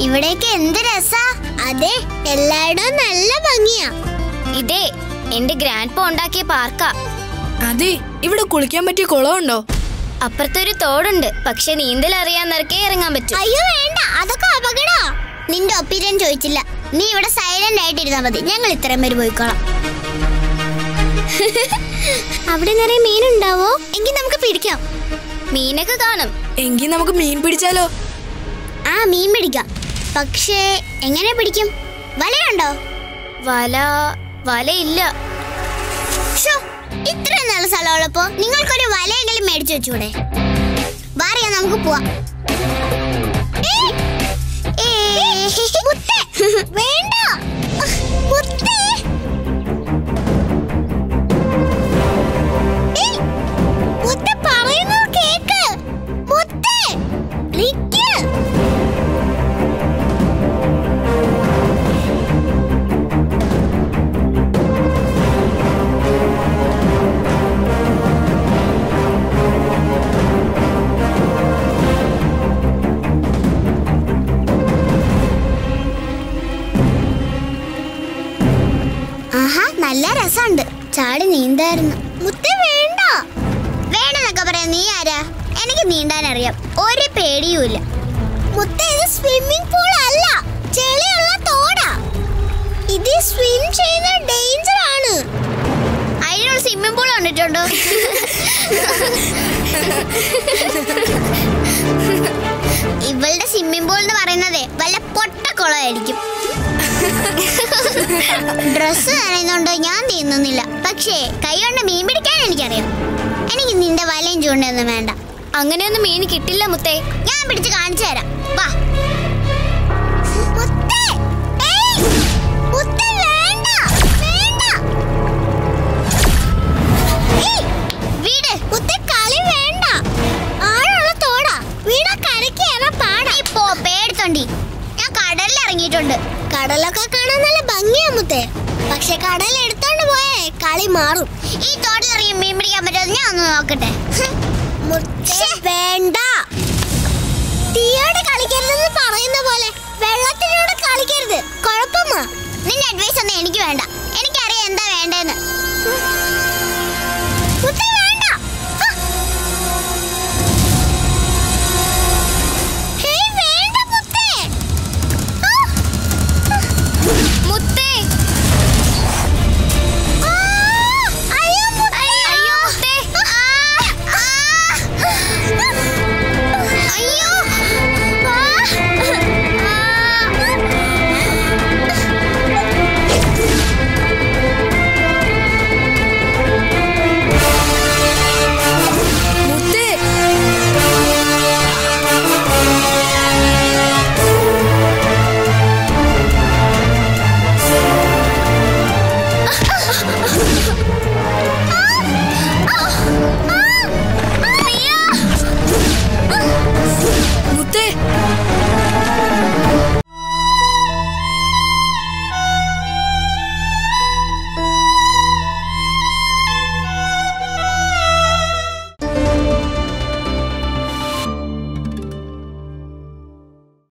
ഇവിടേക്ക് എന്ത് രസാ അതെ എല്ലായിടവും നല്ല ഭംഗിയാ ഇതേ എന്റെ ഗ്രാൻഡ് പോ ഉണ്ടാക്കിയ പാർക്കാ അതെ ഇവിടെ കുളിക്കാൻ പറ്റിയ കുളമുണ്ടോ അപ്പുറത്തൊരു തോടുണ്ട് പക്ഷെ നീന്തൽ അറിയാവുന്നവർക്കേ ഇറങ്ങാൻ പറ്റൂ അയ്യോ വേണ്ട അതൊക്കെ അപകടാ നിന്റെ ഒപ്പീനിയൻ ചോദിച്ചില്ല നീ ഇവിടെ സൈലന്റ് ആയിട്ടിരുന്നാ മതി ഞങ്ങൾ ഇത്രയും പേര് പോയിക്കോളാം അവിടെ നിറയെ മീനുണ്ടാവോ എങ്കിൽ നമുക്ക് പിടിക്കാം മീനൊക്കെ കാണും എങ്കിൽ നമുക്ക് മീൻ പിടിച്ചാലോ ആ മീൻ പിടിക്കാം പക്ഷേ എങ്ങനെ പിടിക്കും വലയുണ്ടോ വല വലയില്ല ഷോ ഇത്രയും നല്ല സ്ഥലമുള്ളപ്പോ നിങ്ങൾക്കൊരു വലയെങ്കിലും മേടിച്ചു വെച്ചൂടെ വാറിയാ നമുക്ക് പോവാം ഏയ്! ഏയ്! മുത്തേ! വേണ്ട മുത്തേ! ഏയ്! മുത്തേ പറയുന്നത് കേക്ക് മുത്തേ! നിക്ക്! ആഹാ നല്ല രസമുണ്ട് ചാടി നീന്തായിരുന്നു മുത്തേ വേണ്ട വേണ്ടെന്നൊക്കെ പറയാം നീ ആരാ എനിക്ക് നീന്താൻ അറിയാം ഒരു പേടിയുമില്ല മുത്തേ ഇത് സ്വിമ്മിംഗ് പൂൾ അല്ല ചെളിയുള്ള തോടാ ഇത് സ്വിം ചെയ്യുന്ന ഡേഞ്ചർ ആണ് അതിനുള്ള സ്വിമ്മിംഗ് പൂൾ കണ്ടിട്ടുണ്ടോ ഇവളുടെ സ്വിമ്മിംഗ് പൂൾ എന്ന് പറയുന്നത് വല്ല പൊട്ടക്കുളമായിരിക്കും ഡ്രസ് നനയുന്നുണ്ട് ഞാൻ തീന്നുന്നില്ല പക്ഷേ കൈ കൊണ്ട് മീൻ പിടിക്കാൻ എനിക്കറിയാം എനിക്ക് നിന്റെ വലയും ചൂണ്ടയൊന്നും വേണ്ട അങ്ങനെയൊന്നും മീൻ കിട്ടില്ല മുത്തേ ഞാൻ പിടിച്ച് കാണിച്ചു തരാം വാ മുത്തേ! ഏയ്! മുത്തേ, വേണ്ട! വേണ്ട! ഏയ്! വീട്! മുത്തേ, കളി വേണ്ട! ആഴമുള്ള തോടാ. വീണാ കരയ്ക്ക് ഏറാൻ പാടാ. നീ പോ, പേടിത്തൊണ്ടി. ഞാൻ കടലിൽ ഇറങ്ങിയിട്ടുണ്ട് കടലൊക്കെ കാണാൻ നല്ല ഭംഗിയാ മുത്തേ പക്ഷെ കടൽ എടുത്തോണ്ട് പോയേ കളി മാറും ഈ തോട്ടിൽ ഇറങ്ങി മീൻ പിടിക്കാൻ പറ്റുമോ ഞാൻ ഒന്ന് നോക്കട്ടെ മുത്തേ വേണ്ട തീയോട് കളിക്കരുതെന്ന് പറയുന്ന പോലെ വെള്ളത്തിനോട് കളിക്കരുത് കുഴപ്പമാ നിന്റെ അഡ്വൈസ് ഒന്നും എനിക്ക് വേണ്ട എനിക്ക്